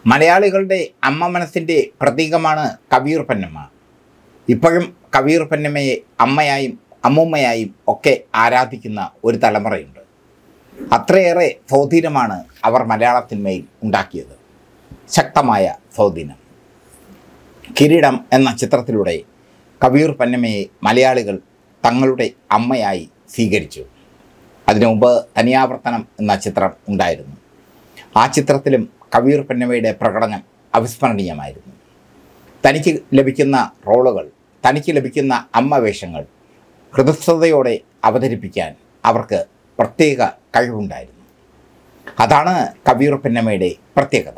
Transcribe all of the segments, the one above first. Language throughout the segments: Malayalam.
മലയാളികളുടെ അമ്മ മനസ്സിൻ്റെ പ്രതീകമാണ് കവിയൂർ പൊന്നമ്മ ഇപ്പോഴും കവിയൂർ പൊന്നമ്മയെ അമ്മയായും അമ്മൂമ്മയായും ഒക്കെ ആരാധിക്കുന്ന ഒരു തലമുറയുണ്ട് അത്രയേറെ സ്വാധീനമാണ് അവർ മലയാളത്തിന്മേൽ ഉണ്ടാക്കിയത് ശക്തമായ സ്വാധീനം കിരീടം എന്ന ചിത്രത്തിലൂടെ കവിയൂർ പൊന്നമ്മയെ മലയാളികൾ തങ്ങളുടെ അമ്മയായി സ്വീകരിച്ചു അതിനു മുമ്പ് തനിയാവർത്തനം എന്ന ചിത്രം ഉണ്ടായിരുന്നു ആ ചിത്രത്തിലും കവിയൂർ പൊന്നമ്മയുടെ പ്രകടനം അവിസ്മരണീയമായിരുന്നു തനിക്ക് ലഭിക്കുന്ന റോളുകൾ തനിക്ക് ലഭിക്കുന്ന അമ്മ വേഷങ്ങൾ ഹൃദസ്ഥതയോടെ അവതരിപ്പിക്കാൻ അവർക്ക് പ്രത്യേക കഴിവുണ്ടായിരുന്നു അതാണ് കവിയൂർ പൊന്നമ്മയുടെ പ്രത്യേകത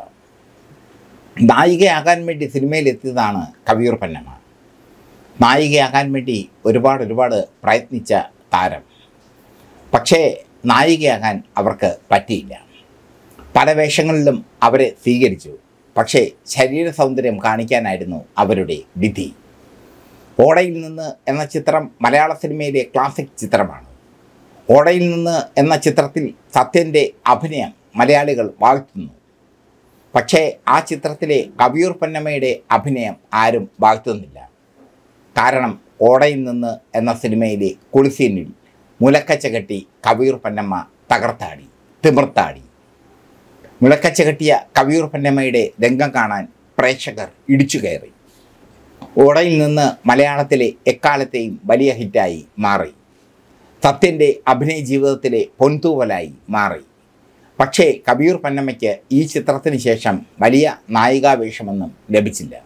നായികയാകാൻ വേണ്ടി സിനിമയിലെത്തിയതാണ് കവിയൂർ പൊന്നമ്മ നായികയാകാൻ വേണ്ടി ഒരുപാട് ഒരുപാട് പ്രയത്നിച്ച താരം പക്ഷേ നായികയാകാൻ അവർക്ക് പറ്റിയില്ല പല വേഷങ്ങളിലും അവരെ സ്വീകരിച്ചു പക്ഷേ ശരീര സൗന്ദര്യം കാണിക്കാനായിരുന്നു അവരുടെ വിധി ഓടയിൽ നിന്ന് എന്ന ചിത്രം മലയാള സിനിമയിലെ ക്ലാസിക് ചിത്രമാണ് ഓടയിൽ നിന്ന് എന്ന ചിത്രത്തിൽ സത്യൻ്റെ അഭിനയം മലയാളികൾ വാഴ്ത്തുന്നു പക്ഷേ ആ ചിത്രത്തിലെ കവിയൂർ പൊന്നമ്മയുടെ അഭിനയം ആരും വാഴ്ത്തുന്നില്ല കാരണം ഓടയിൽ നിന്ന് എന്ന സിനിമയിലെ കുളിസീനിൽ മുലക്കച്ച കെട്ടി കവിയൂർ പൊന്നമ്മ തകർത്താടി തിമിർത്താടി മുലക്കച്ച കെട്ടിയ കവിയൂർ പൊന്നമ്മയുടെ രംഗം കാണാൻ പ്രേക്ഷകർ ഇടിച്ചു കയറി ഓടയിൽ നിന്ന് മലയാളത്തിലെ എക്കാലത്തെയും വലിയ ഹിറ്റായി മാറി സത്യൻ്റെ അഭിനയ ജീവിതത്തിലെ പൊൻതൂവലായി മാറി പക്ഷേ കബീർ പന്നമ്മയ്ക്ക് ഈ ചിത്രത്തിന് ശേഷം വലിയ നായികാവേഷമൊന്നും ലഭിച്ചില്ല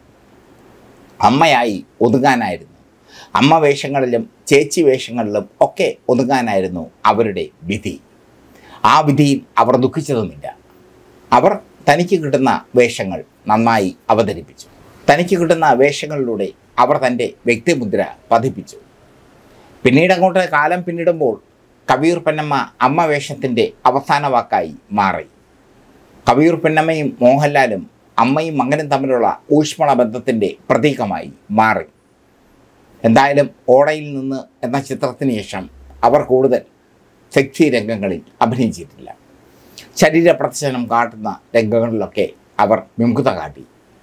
അമ്മയായി ഒതുങ്ങാനായിരുന്നു അമ്മ വേഷങ്ങളിലും ചേച്ചി വേഷങ്ങളിലും ഒക്കെ ഒതുങ്ങാനായിരുന്നു അവരുടെ വിധി ആ വിധിയിൽ അവർ ദുഃഖിച്ചതുമില്ല അവർ തനിക്ക് കിട്ടുന്ന വേഷങ്ങൾ നന്നായി അവതരിപ്പിച്ചു തനിക്ക് കിട്ടുന്ന വേഷങ്ങളിലൂടെ അവർ തൻ്റെ വ്യക്തിമുദ്ര പതിപ്പിച്ചു പിന്നീട് അങ്ങോട്ട് കാലം പിന്നിടുമ്പോൾ കവിയൂർ പൊന്നമ്മ അമ്മ വേഷത്തിൻ്റെ അവസാന വാക്കായി മാറി കവിയൂർ പൊന്നമ്മയും മോഹൻലാലും അമ്മയും മകനും തമ്മിലുള്ള ഊഷ്മള ബന്ധത്തിൻ്റെ പ്രതീകമായി മാറി എന്തായാലും ഓടയിൽ നിന്ന് എന്ന ചിത്രത്തിന് ശേഷം അവർ കൂടുതൽ സെക്സി രംഗങ്ങളിൽ അഭിനയിച്ചിട്ടില്ല ശരീര പ്രദർശനം കാട്ടുന്ന രംഗങ്ങളിലൊക്കെ അവർ വിമുഖത കാട്ടി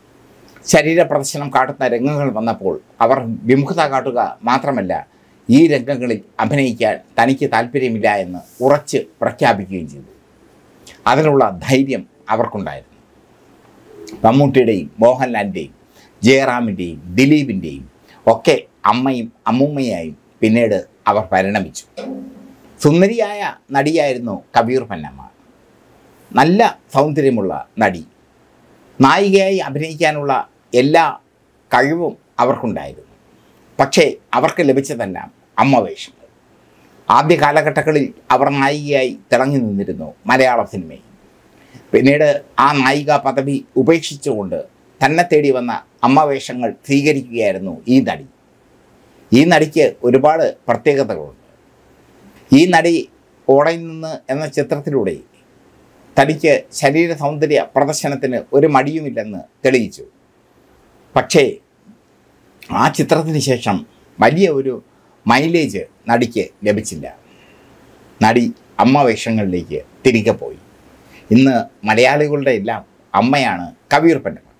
ശരീര പ്രദർശനം കാട്ടുന്ന രംഗങ്ങൾ വന്നപ്പോൾ അവർ വിമുഖത കാട്ടുക മാത്രമല്ല ഈ രംഗങ്ങളിൽ അഭിനയിക്കാൻ തനിക്ക് താല്പര്യമില്ല എന്ന് ഉറച്ച് പ്രഖ്യാപിക്കുകയും ചെയ്തു അതിനുള്ള ധൈര്യം അവർക്കുണ്ടായിരുന്നു മമ്മൂട്ടിയുടെയും മോഹൻലാലിൻ്റെയും ജയറാമിൻ്റെയും ദിലീപിൻ്റെയും ഒക്കെ അമ്മയും അമ്മൂമ്മയായും പിന്നീട് അവർ പരിണമിച്ചു സുന്ദരിയായ നടിയായിരുന്നു കബീർ പന്നമ്മ നല്ല സൗന്ദര്യമുള്ള നടി നായികയായി അഭിനയിക്കാനുള്ള എല്ലാ കഴിവും അവർക്കുണ്ടായിരുന്നു പക്ഷേ അവർക്ക് ലഭിച്ചതെല്ലാം അമ്മ വേഷങ്ങൾ ആദ്യ കാലഘട്ടങ്ങളിൽ അവർ നായികയായി തിളങ്ങി നിന്നിരുന്നു മലയാള സിനിമയിൽ പിന്നീട് ആ നായിക പദവി ഉപേക്ഷിച്ചുകൊണ്ട് തന്നെ തേടി വന്ന അമ്മ വേഷങ്ങൾ സ്വീകരിക്കുകയായിരുന്നു ഈ നടി ഈ നടിക്ക് ഒരുപാട് പ്രത്യേകതകളുണ്ട് ഈ നടി ഓടയിൽ നിന്ന് എന്ന ചിത്രത്തിലൂടെ തനിക്ക് ശരീര സൗന്ദര്യ പ്രദർശനത്തിന് ഒരു മടിയുമില്ലെന്ന് തെളിയിച്ചു പക്ഷേ ആ ചിത്രത്തിന് ശേഷം വലിയ ഒരു മൈലേജ് നടിക്ക് ലഭിച്ചില്ല നടി അമ്മ വേഷങ്ങളിലേക്ക് തിരികെ പോയി ഇന്ന് മലയാളികളുടെ എല്ലാം അമ്മയാണ് കവിയൂർ പെണ്ണമ്മ